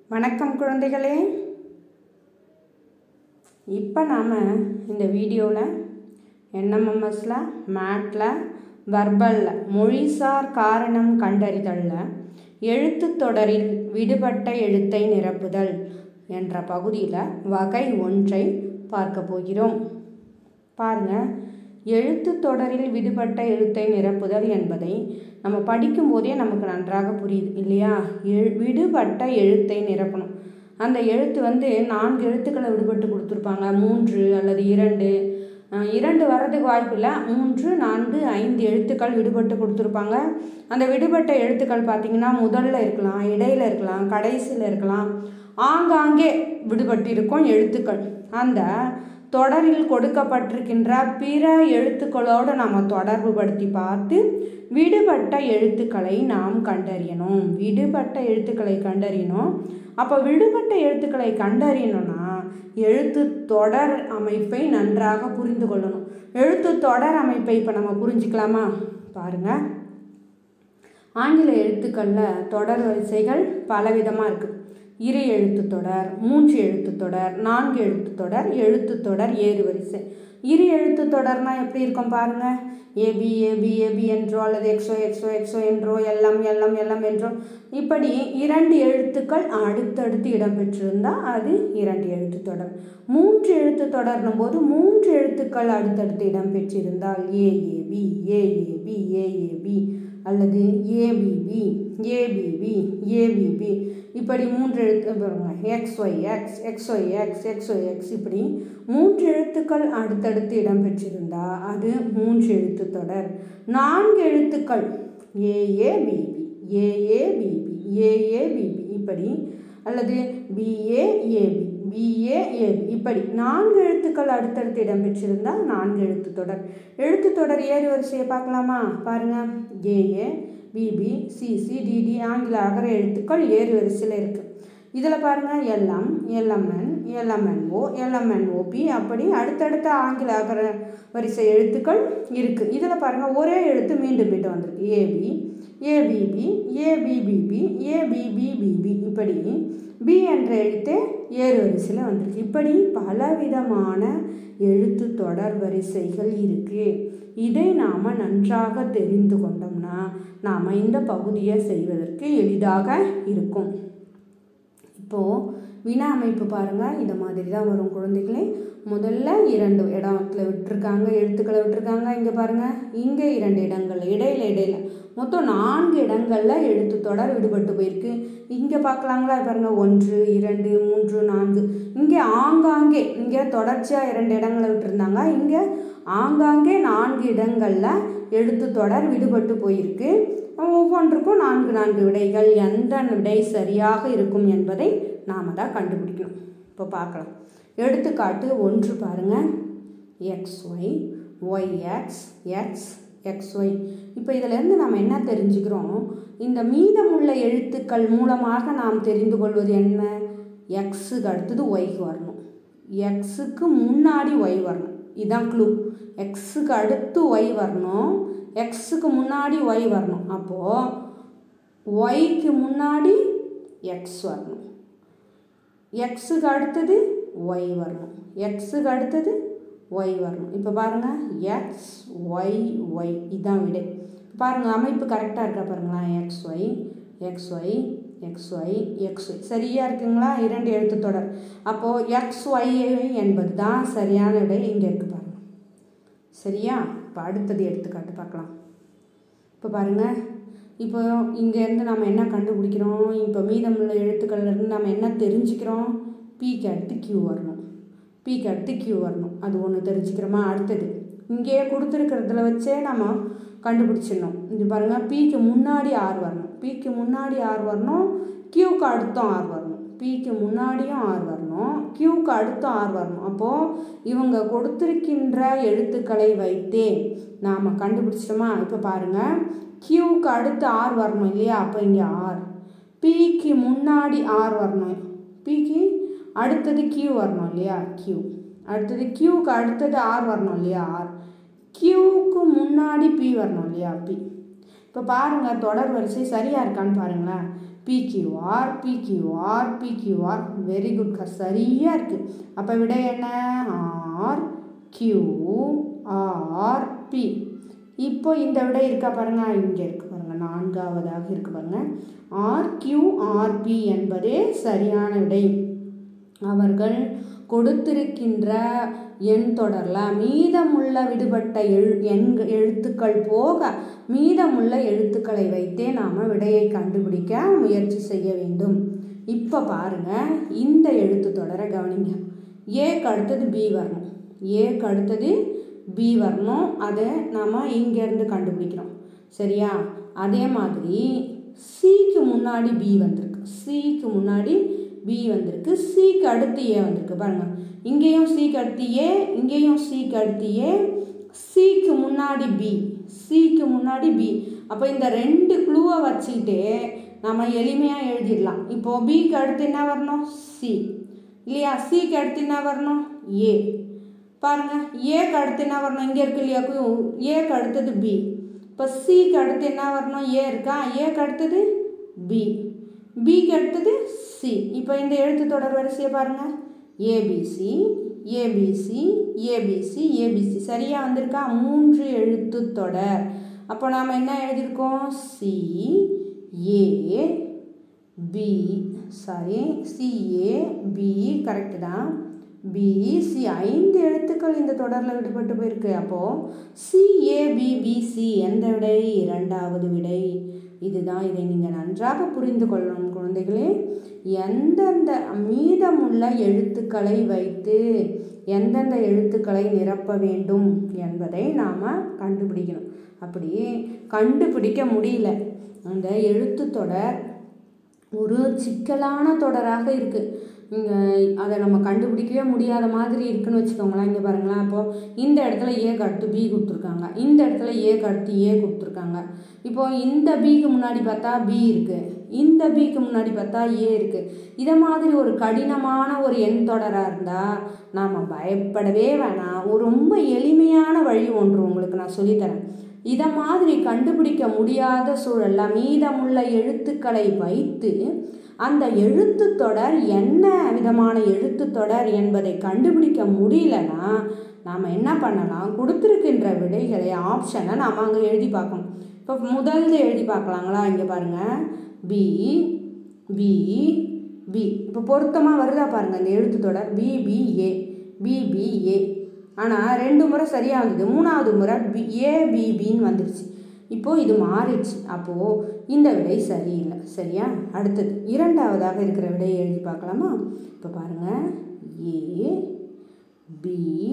வணக்கம் குழந்தைகளே இப்போ நாம் இந்த வீடியோவில் என்எம்எம்எஸில் மேட்டில் வர்பலில் மொழிசார் காரணம் கண்டறிதலில் எழுத்துத் தொடரில் விடுபட்ட எழுத்தை நிரப்புதல் என்ற பகுதியில் வகை ஒன்றை பார்க்க போகிறோம் பாருங்கள் எழுத்துத் தொடரில் விடுபட்ட எழுத்தை நிரப்புதல் என்பதை நம்ம படிக்கும்போதே நமக்கு நன்றாக புரியுது இல்லையா எழு விடுபட்ட எழுத்தை நிரப்பணும் அந்த எழுத்து வந்து நான்கு எழுத்துக்களை விடுபட்டு கொடுத்துருப்பாங்க மூன்று அல்லது இரண்டு அஹ் இரண்டு வர்றதுக்கு வாய்ப்பில்லை மூன்று நான்கு ஐந்து எழுத்துக்கள் விடுபட்டு கொடுத்துருப்பாங்க அந்த விடுபட்ட எழுத்துக்கள் பார்த்திங்கன்னா முதல்ல இருக்கலாம் இடையில இருக்கலாம் கடைசியில் இருக்கலாம் ஆங்காங்கே விடுபட்டு இருக்கும் எழுத்துக்கள் அந்த தொடரில் கொடுக்கப்பட்டிருக்கின்ற பிற எழுத்துக்களோடு நம்ம தொடர்பு படுத்தி பார்த்து விடுபட்ட எழுத்துக்களை நாம் கண்டறியணும் விடுபட்ட எழுத்துக்களை கண்டறியணும் அப்போ விடுபட்ட எழுத்துக்களை கண்டறியணும்னா எழுத்து தொடர் அமைப்பை நன்றாக புரிந்து கொள்ளணும் எழுத்து தொடர் அமைப்பை இப்போ நம்ம புரிஞ்சுக்கலாமா பாருங்கள் ஆங்கில எழுத்துக்களில் தொடர் வரிசைகள் பலவிதமாக இருக்குது இரு எழுத்துத் தொடர் மூன்று எழுத்துத் தொடர் நான்கு எழுத்துத் தொடர் எழுத்துத் தொடர் ஏறு வரிசை இரு எழுத்துத் தொடர்னா எப்படி இருக்கும் பாருங்க ஏபி ஏபி ஏபி என்றோ அல்லது எக்ஸோ எக்ஸோ எக்ஸோ என்றோ எல்லாம் எல்லாம் எல்லாம் என்றோ இப்படி இரண்டு எழுத்துக்கள் அடுத்தடுத்து இடம்பெற்றிருந்தால் அது இரண்டு எழுத்து தொடர் மூன்று எழுத்து தொடர்னும் போது மூன்று எழுத்துக்கள் அடுத்தடுத்து இடம்பெற்றிருந்தால் ஏஏபி ஏஏபி ஏஏபி அல்லது ஏபிபி ஏபிபி ஏபிபி இப்படி மூன்று எழுத்து பாருங்க X Y X X Y X X Y X இப்படி மூன்று எழுத்துக்கள் அடுத்தடுத்து இடம்பெற்றிருந்தால் அது மூன்று எழுத்து தொடர் நான்கு எழுத்துக்கள் ஏஏபிபி ஏஏபிபி ஏஏபிபி இப்படி அல்லது பிஏஏபி பிஏஏபி இப்படி நான்கு எழுத்துக்கள் அடுத்தடுத்து இடம்பெற்றிருந்தால் நான்கு எழுத்து தொடர் எழுத்து தொடர் ஏறு வரிசையை பார்க்கலாமா பாருங்கள் ஏஏ பிபி சிசி டிடி ஆங்கில அகர எழுத்துக்கள் ஏறு வரிசையில் இருக்குது இதில் பாருங்கள் எல்எம் எல்எம்என் எல்எம்என்ஓ எல்எம்என்ஓபி அப்படி அடுத்தடுத்த ஆங்கில அகர வரிசை எழுத்துக்கள் இருக்குது இதில் பாருங்கள் ஒரே எழுத்து மீண்டும் மீண்டும் வந்திருக்கு ஏபி ஏபிபி ஏபிபிபி ஏபிபிபிபி இப்படி பி என்ற எழுத்து ஏறு வரிசையில் வந்திருக்கு இப்படி பலவிதமான எழுத்து தொடர் வரிசைகள் இருக்குது இதை நாம் நன்றாக தெரிந்து கொண்டோம்னா நாம் இந்த பகுதியை செய்வதற்கு எளிதாக இருக்கும் இப்போது வினா அமைப்பு பாருங்கள் இந்த மாதிரி தான் வரும் குழந்தைகளே முதல்ல இரண்டு இடத்துல விட்டுருக்காங்க எழுத்துக்களை விட்டுருக்காங்க இங்கே பாருங்கள் இங்கே இரண்டு இடங்கள் இடையில இடையில மொத்தம் நான்கு இடங்களில் எழுத்து தொடர் விடுபட்டு போயிருக்கு இங்கே பார்க்கலாங்களா பாருங்கள் ஒன்று இரண்டு மூன்று நான்கு இங்கே ஆங்காங்கே இங்கே தொடர்ச்சியாக இரண்டு இடங்களை விட்டுருந்தாங்க இங்கே ஆங்காங்கே நான்கு இடங்களில் எழுத்து தொடர் விடுபட்டு போயிருக்கு ஒவ்வொன்றுக்கும் நான்கு நான்கு விடைகள் எந்த விடை சரியாக இருக்கும் என்பதை நாம் தான் கண்டுபிடிக்கணும் இப்போ பார்க்கலாம் எடுத்துக்காட்டு ஒன்று பாருங்கள் X Y Y X X X Y இப்போ இதிலேருந்து நாம் என்ன தெரிஞ்சுக்கிறோம் இந்த மீதமுள்ள எழுத்துக்கள் மூலமாக நாம் தெரிந்து கொள்வது என்ன எக்ஸுக்கு அடுத்தது ஒய்க்கு வரணும் எக்ஸுக்கு முன்னாடி ஒய் வரணும் இதுதான் க்ளூ எக்ஸுக்கு அடுத்து ஒய் வரணும் எக்ஸுக்கு முன்னாடி ஒய் வரணும் அப்போது ஒய்க்கு முன்னாடி எக்ஸ் வரணும் எக்ஸுக்கு அடுத்தது ஒய் வரணும் எக்ஸுக்கு அடுத்தது ஒய் வரணும் இப்போ பாருங்கள் எக்ஸ் ஒய் ஒய் இதுதான் விடை பாருங்கள் அமைப்பு கரெக்டாக இருக்கா பாருங்களேன் X Y X Y X Y X Y சரியாக இருக்குங்களா இரண்டு எழுத்து தொடர் அப்போது எக்ஸ் ஒய் என்பது தான் சரியான விடை இங்கே இருக்குது பாருங்கள் சரியா இப்போ அடுத்தது எடுத்துக்காட்டு பார்க்கலாம் இப்போ பாருங்கள் இப்போ இங்கேருந்து நம்ம என்ன கண்டுபிடிக்கிறோம் இப்போ மீதமுள்ள எழுத்துக்கள்லேருந்து நம்ம என்ன தெரிஞ்சுக்கிறோம் பிக்கு அடுத்து கியூ வரணும் பிக்கு அடுத்து கியூ வரணும் அது ஒன்று தெரிஞ்சுக்கிறோமா அடுத்தது இங்கே கொடுத்துருக்கிறதுல வச்சே நம்ம கண்டுபிடிச்சிடணும் இது பாருங்கள் பிக்கு முன்னாடி ஆறு வரணும் பிக்கு முன்னாடி ஆறு வரணும் கியூக்கு அடுத்தும் ஆறு வரணும் பிக்கு முன்னாடியும் ஆறு வரணும் கியூக்கு அடுத்தும் ஆறு வரணும் அப்போது இவங்க கொடுத்துருக்கின்ற எழுத்துக்களை வைத்தே நாம் கண்டுபிடிச்சிட்டோமா இப்போ பாருங்கள் கியூக்கு அடுத்து ஆறு வரணும் இல்லையா அப்போ இங்கே ஆறு பிக்கு முன்னாடி ஆறு வரணும் பிக்கு அடுத்தது கியூ வரணும் இல்லையா கியூ அடுத்தது கியூக்கு அடுத்தது ஆர் வரணும் இல்லையா ஆர் கியூக்கு முன்னாடி பி வரணும் இல்லையா பி இப்போ பாருங்கள் தொடர் வரிசை சரியாக இருக்கான்னு பாருங்களேன் P Q R P Q R P Q R very good சரியாக இருக்குது அப்போ விட என்ன ஆர் கியூ ஆர் பி இப்போ இந்த விடை இருக்கா பாருங்க இங்கே இருக்கு பாருங்க நான்காவதாக இருக்கு பாருங்க ஆர் கியூ ஆர்பி என்பதே சரியான விடை அவர்கள் கொடுத்திருக்கின்ற எண் தொடரில் மீதமுள்ள விடுபட்ட எழு எண் எழுத்துக்கள் போக மீதமுள்ள எழுத்துக்களை வைத்தே நாம் விடையை கண்டுபிடிக்க முயற்சி செய்ய வேண்டும் இப்போ பாருங்க இந்த எழுத்து தொடரை கவனிங்க ஏக்கு அடுத்தது பி வரணும் ஏக்கு அடுத்தது பி வரணும் அதை நாம் இங்கேருந்து கண்டுபிடிக்கிறோம் சரியா அதே மாதிரி சிக்கு முன்னாடி பி வந்திருக்கு சிக்கு முன்னாடி பி வந்திருக்கு சிக்கு அடுத்து ஏ வந்திருக்கு பாருங்க இங்கேயும் சிக்கு அடுத்து ஏ இங்கேயும் சிக்கு அடுத்து ஏ சிக்கு முன்னாடி பி சிக்கு முன்னாடி பி அப்போ இந்த ரெண்டு க்ளூவை வச்சுக்கிட்டே நம்ம எளிமையாக எழுதிடலாம் இப்போது பிக்கு அடுத்து என்ன வரணும் சி இல்லையா சிக்கு அடுத்து என்ன வரணும் ஏ பாருங்க ஏக்கு அடுத்து என்ன வரணும் இங்கே இருக்கு இல்லையா ஏக்கு அடுத்தது பி இப்போ சிக்கு அடுத்து என்ன வரணும் ஏ இருக்கா ஏக்கு அடுத்தது பி பிக்கு அடுத்தது சி இப்போ இந்த எழுத்து தொடர் வரிசையை பாருங்கள் ஏபிசி ஏபிசி ஏபிசி ஏபிசி சரியாக வந்திருக்கா மூன்று எழுத்து தொடர் அப்போ நாம் என்ன எழுதியிருக்கோம் C A B sorry C A B correct தான் பி சி ஐந்து எழுத்துக்கள் இந்த தொடரில் விடுபட்டு போயிருக்கு அப்போது சிஏபிபிசி எந்த விடை இரண்டாவது விடை இதுதான் இதை நீங்கள் நன்றாக புரிந்து கொள்ளணும் குழந்தைகளே எந்தெந்த மீதமுள்ள எழுத்துக்களை வைத்து எந்தெந்த எழுத்துக்களை நிரப்ப வேண்டும் என்பதை நாம் கண்டுபிடிக்கணும் அப்படி கண்டுபிடிக்க முடியல அந்த எழுத்து தொடர் ஒரு சிக்கலான தொடராக இருக்குது இங்கே அதை நம்ம கண்டுபிடிக்கவே முடியாத மாதிரி இருக்குன்னு வச்சுக்கோங்களேன் இங்கே பாருங்களேன் அப்போது இந்த இடத்துல ஏக்கு அடுத்து பி கொடுத்துருக்காங்க இந்த இடத்துல ஏக்கு அடுத்து ஏ கொடுத்துருக்காங்க இப்போது இந்த பிக்கு முன்னாடி பார்த்தா பி இருக்குது இந்த பிக்கு முன்னாடி பார்த்தா ஏ இருக்குது இதை மாதிரி ஒரு கடினமான ஒரு எண் தொடராக இருந்தால் நாம் பயப்படவே வேணாம் ஒரு ரொம்ப எளிமையான வழி ஒன்று உங்களுக்கு நான் சொல்லித்தரேன் இதை மாதிரி கண்டுபிடிக்க முடியாத சூழலில் மீதமுள்ள எழுத்துக்களை வைத்து அந்த எழுத்து தொடர் என்ன விதமான எழுத்து தொடர் என்பதை கண்டுபிடிக்க முடியலன்னா நாம் என்ன பண்ணலாம் கொடுத்துருக்கின்ற விடைகளை ஆப்ஷனை நாம் அங்கே எழுதி பார்க்கணும் இப்போ முதல்ல எழுதி பார்க்கலாங்களா இங்கே பாருங்கள் பி பி பி இப்போ பொருத்தமாக வருதா பாருங்கள் இந்த எழுத்து தொடர் பிபிஏ பிபிஏ ஆனால் ரெண்டு முறை சரியாக வந்தது மூணாவது முறை பி ஏபிபின்னு வந்துருச்சு இப்போது இது மாறிடுச்சு அப்போது இந்த விடை சரியில்லை சரியா அடுத்தது இரண்டாவதாக இருக்கிற விடையை எழுதி பார்க்கலாமா இப்போ பாருங்கள் ஏ பி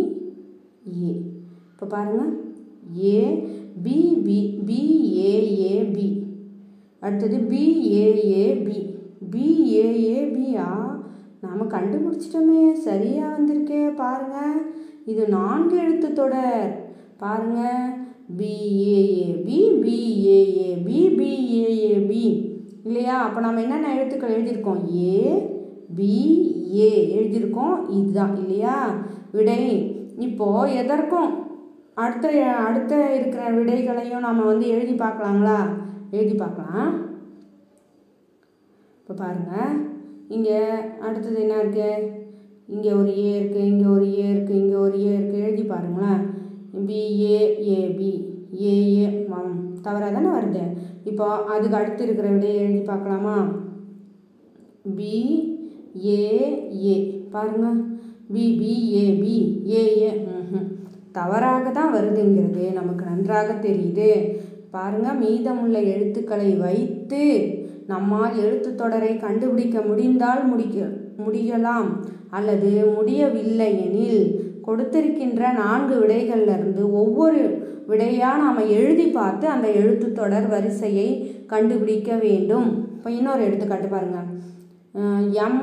ஏ இப்போ பாருங்கள் A B B B A A B அடுத்தது B A A B B A A பியா நாம் கண்டுபிடிச்சிட்டோமே சரியாக வந்திருக்கே பாருங்கள் இது நான்கு எழுத்து தொடர் பாருங்கள் பிஏஏபி பிஏஏபி பிஏஏபி இல்லையா அப்போ நம்ம என்னென்ன எழுத்துக்கள் எழுதியிருக்கோம் ஏ பி ஏ எழுதியிருக்கோம் இதுதான் இல்லையா விடை இப்போது எதற்கும் அடுத்த அடுத்த இருக்கிற விடைகளையும் நம்ம வந்து எழுதி பார்க்கலாங்களா எழுதி பார்க்கலாம் இப்போ பாருங்கள் இங்கே அடுத்தது என்ன இருக்குது இங்கே ஒரு ஏ இருக்குது இங்கே ஒரு ஏ இருக்குது இங்கே ஒரு ஏ இருக்குது எழுதி பாருங்களேன் பிஏஏபி ஏஏ மம் தவறாக தானே வருது இப்போ அதுக்கு அடுத்து இருக்கிற விடையை எழுதி பார்க்கலாமா பி ஏஏ பாருங்க பிபிஏபி ஏஏ ம் தவறாக தான் வருதுங்கிறது நமக்கு நன்றாக தெரியுது பாருங்க மீதமுள்ள எழுத்துக்களை வைத்து நம்மால் எழுத்து தொடரை கண்டுபிடிக்க முடிந்தால் முடிக்க முடியலாம் அல்லது முடியவில்லை எனில் கொடுத்திருக்கின்ற நான்கு விடைகள்லேருந்து ஒவ்வொரு விடையாக நாம் எழுதி பார்த்து அந்த எழுத்து தொடர் வரிசையை கண்டுபிடிக்க வேண்டும் இப்போ இன்னொரு எடுத்துக்காட்டு பாருங்கள் எம்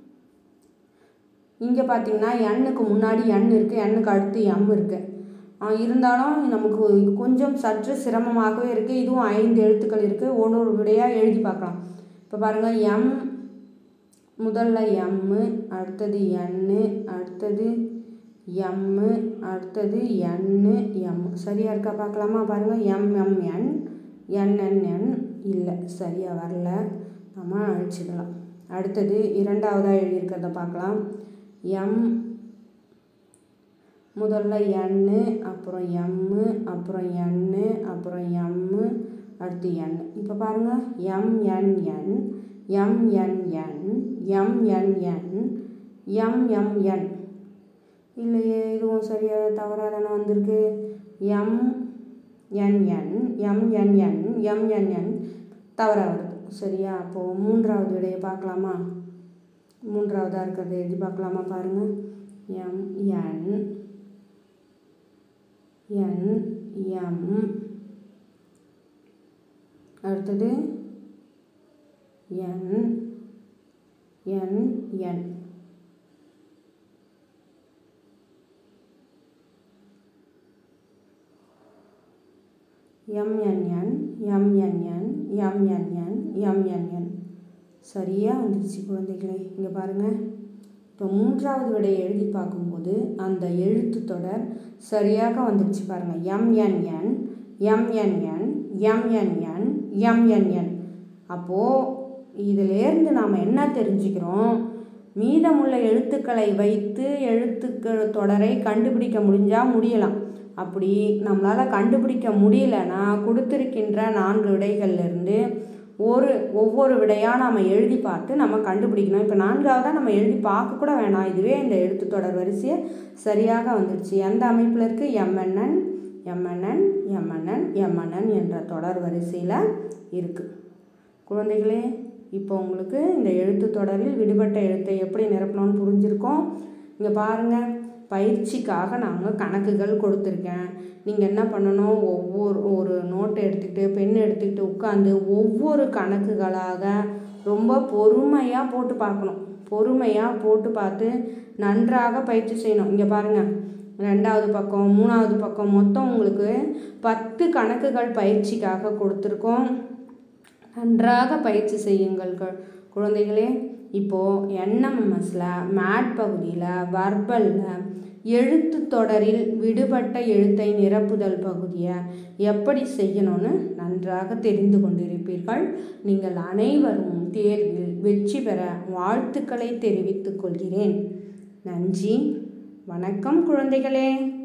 இங்கே பார்த்தீங்கன்னா எண்ணுக்கு முன்னாடி எண் இருக்குது எண்ணுக்கு அடுத்து எம் இருக்குது இருந்தாலும் நமக்கு கொஞ்சம் சற்று சிரமமாகவே இருக்குது இதுவும் ஐந்து எழுத்துக்கள் இருக்குது ஒரு ஒரு விடையாக எழுதி பார்க்கலாம் இப்போ பாருங்கள் எம் முதல்ல எம்மு அடுத்தது எண்ணு அடுத்தது எம்மு அடுத்தது எண்ணு எம் சரியாக இருக்கா பார்க்கலாமா பாருங்கள் எம்எம்என் என்என்என் இல்லை சரியாக வரல நம்ம அழிச்சிடலாம் அடுத்தது இரண்டாவதாக எழுதியிருக்கிறத பார்க்கலாம் எம் முதல்ல என்னு அப்புறம் எம்மு அப்புறம் என்னு அப்புறம் எம்மு அடுத்து என் இப்போ பாருங்கள் எம்என்என் எம்என்என் எம்என்என் எம்எம்என் இல்லையே இதுவும் சரியாக தவறாக தானே வந்திருக்கு எம் என்என் எம்என்என் எம்என்என் தவறாக வருது சரியா அப்போது மூன்றாவது விடையை பார்க்கலாமா மூன்றாவதாக இருக்கிறத எழுதி பார்க்கலாமா பாருங்கள் எம் என் என் எம் அடுத்தது N N N M N N M N N M N N M N N சரியாக வந்துருச்சு குழந்தைகளே இங்கே பாருங்கள் இப்போ மூன்றாவது விடையை எழுதி பார்க்கும்போது அந்த எழுத்து தொடர் சரியாக வந்துருச்சு பாருங்கள் எம்என்என் எம்என்என் எம்என்என் எம்என்என் அப்போது இதிலேருந்து நாம் என்ன தெரிஞ்சுக்கிறோம் மீதமுள்ள எழுத்துக்களை வைத்து எழுத்துக்கள் தொடரை கண்டுபிடிக்க முடிஞ்சால் முடியலாம் அப்படி நம்மளால் கண்டுபிடிக்க முடியலன்னா கொடுத்துருக்கின்ற நான்கு விடைகள்லேருந்து ஒரு ஒவ்வொரு விடையாக நாம் எழுதி பார்த்து நம்ம கண்டுபிடிக்கணும் இப்போ நான்காவதாக நம்ம எழுதி பார்க்க கூட வேணாம் இதுவே இந்த எழுத்து தொடர் வரிசையை சரியாக வந்துடுச்சு எந்த அமைப்பில் இருக்குது எம்என்என் எம்என்என் எம்என்என் எம்என்என் என்ற தொடர் வரிசையில் இருக்குது குழந்தைகளே இப்போ உங்களுக்கு இந்த எழுத்து தொடரில் விடுபட்ட எழுத்தை எப்படி நிரப்பணும்னு புரிஞ்சிருக்கோம் இங்கே பாருங்கள் பயிற்சிக்காக நாங்கள் கணக்குகள் கொடுத்துருக்கேன் நீங்கள் என்ன பண்ணணும் ஒவ்வொரு ஒரு நோட்டை எடுத்துக்கிட்டு பென் எடுத்துக்கிட்டு உட்காந்து ஒவ்வொரு கணக்குகளாக ரொம்ப பொறுமையாக போட்டு பார்க்கணும் பொறுமையாக போட்டு பார்த்து நன்றாக பயிற்சி செய்யணும் இங்கே பாருங்கள் ரெண்டாவது பக்கம் மூணாவது பக்கம் மொத்தம் உங்களுக்கு பத்து கணக்குகள் பயிற்சிக்காக கொடுத்துருக்கோம் நன்றாக பயிற்சி செய்யுங்கள் குழந்தைகளே இப்போது என்எம்எஸில் மேட் பகுதியில் வர்பலில் எழுத்து தொடரில் விடுபட்ட எழுத்தை நிரப்புதல் பகுதியை எப்படி செய்யணும்னு நன்றாக தெரிந்து கொண்டிருப்பீர்கள் நீங்கள் அனைவரும் தேர்வில் வெற்றி பெற வாழ்த்துக்களை தெரிவித்துக் கொள்கிறேன் நன்றி வணக்கம் குழந்தைகளே